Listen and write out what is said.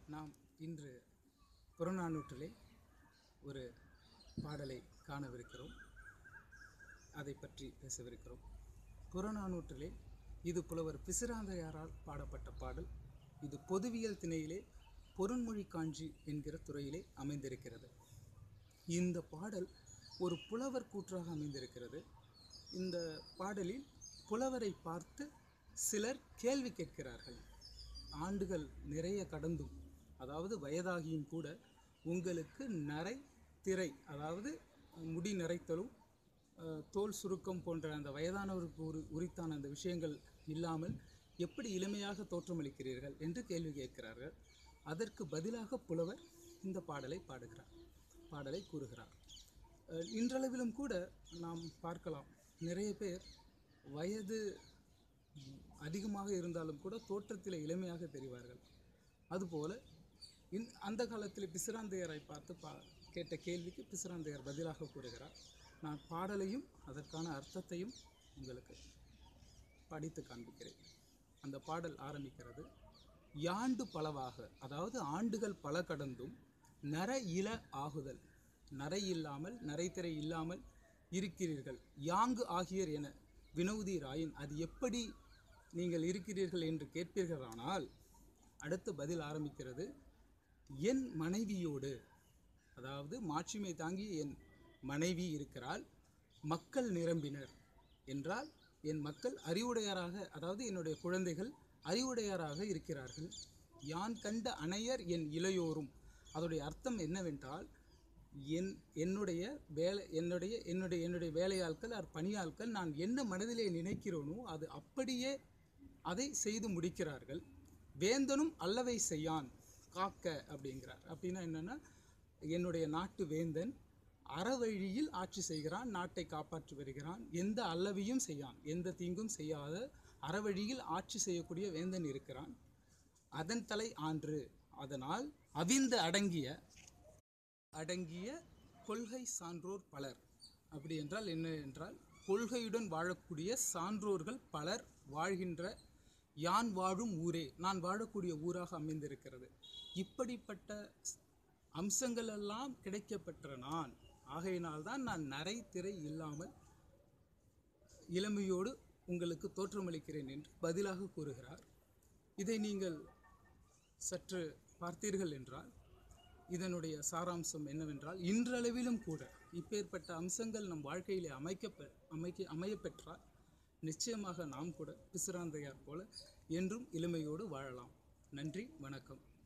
நாம் இன்று புறநானூற்றிலே ஒரு பாடலை காணவிருக்கிறோம் அதை பற்றி பேசவிருக்கிறோம் புறநானூற்றிலே இது புலவர் பிசிராந்தையாரால் பாடப்பட்ட பாடல் இது பொதுவியல் திணையிலே பொருண்மொழி காஞ்சி என்கிற துறையிலே அமைந்திருக்கிறது இந்த பாடல் ஒரு புலவர் கூற்றாக அமைந்திருக்கிறது இந்த பாடலில் புலவரை பார்த்து சிலர் கேள்வி கேட்கிறார்கள் ஆண்டுகள் நிறைய கடந்தும் அதாவது வயதாகியும் கூட உங்களுக்கு நரை திரை அதாவது முடி நரைத்தலும் அஹ், தோல் சுருக்கம் போன்ற அந்த வயதானவருக்கு உரி உரித்தான அந்த விஷயங்கள் இல்லாமல் எப்படி இளமையாக தோற்றமளிக்கிறீர்கள் என்று கேள்வி கேட்கிறார்கள் அதற்கு பதிலாக புலவர் இந்த பாடலை பாடுகிறார் பாடலை கூறுகிறார் அஹ், இன்றளவிலும் கூட நாம் பார்க்கலாம் நிறைய பேர் வயது ம், அதிகமாக இருந்தாலும் கூட தோற்றத்தில் இளமையாக தெரிவார்கள் அதுபோல இன் அந்த காலத்தில் பிசிராந்தையரை பார்த்து பா கேட்ட கேள்விக்கு பிசிராந்தையர் பதிலாக கூறுகிறார் நான் பாடலையும் அதற்கான அர்த்தத்தையும் உங்களுக்கு படித்து காண்பிக்கிறேன் அந்த பாடல் ஆரம்பிக்கிறது யாண்டு பலவாக அதாவது ஆண்டுகள் பல கடந்தும் நர இல ஆகுதல் நரை இல்லாமல் நரைத்திரை இல்லாமல் இருக்கிறீர்கள் யாங்கு ஆகியர் என வினவுதீராயின் அது எப்படி நீங்கள் இருக்கிறீர்கள் என்று கேட்பீர்களானால் அடுத்து பதில் ஆரம்பிக்கிறது என் மனைவியோடு அதாவது மாட்சிமை தாங்கி என் மனைவி இருக்கிறாள் மக்கள் நிரம்பினர் என்றால் என் மக்கள் அறிவுடையராக அதாவது என்னுடைய குழந்தைகள் அறிவுடையராக இருக்கிறார்கள் யான் கண்ட அணையர் என் இளையோரும் அதோடைய அர்த்தம் என்னவென்றால் என் என்னுடைய வேலை என்னுடைய என்னுடைய என்னுடைய வேலையாட்கள் আর பணியாட்கள் நான் என்ன மனதிலே நினைக்கிறேனோ அது அப்படியே அதை செய்து முடிக்கிறார்கள் வேந்தனும் அல்லவை செய்யான் காக்க அப்படிங்கிறார் அப்படின்னா என்னன்னா என்னுடைய நாட்டு வேந்தன் அறவழியில் ஆட்சி செய்கிறான் நாட்டை காப்பாற்றி வருகிறான் எந்த அல்லவையும் செய்யான் எந்த தீங்கும் செய்யாத அறவழியில் ஆட்சி செய்யக்கூடிய வேந்தன் இருக்கிறான் அதன் தலை ஆன்று அதனால் அவிந்து அடங்கிய அடங்கிய கொள்கை சான்றோர் பலர் அப்படி என்றால் என்ன என்றால் கொள்கையுடன் வாழக்கூடிய சான்றோர்கள் பலர் வாழ்கின்ற யான் வாழும் ஊரே நான் வாழக்கூடிய ஊராக அமைந்திருக்கிறது இப்படிப்பட்ட ஸ்- அம்சங்கள் எல்லாம் கிடைக்கப்பெற்ற நான் ஆகையினால்தான் நான் நரை திரை இல்லாமல் இளமையோடு உங்களுக்கு தோற்றமளிக்கிறேன் என்று பதிலாக கூறுகிறார் இதை நீங்கள் சற்று பார்த்தீர்கள் என்றால் இதனுடைய சாராம்சம் என்னவென்றால் இன்றளவிலும் கூட இப்பேற்பட்ட அம்சங்கள் நம் வாழ்க்கையிலே அமைக்க அமைக்க அமையப்பெற்றால் நிச்சயமாக நாம் கூட பிசுராந்தையார் போல என்றும் இளமையோடு வாழலாம் நன்றி வணக்கம்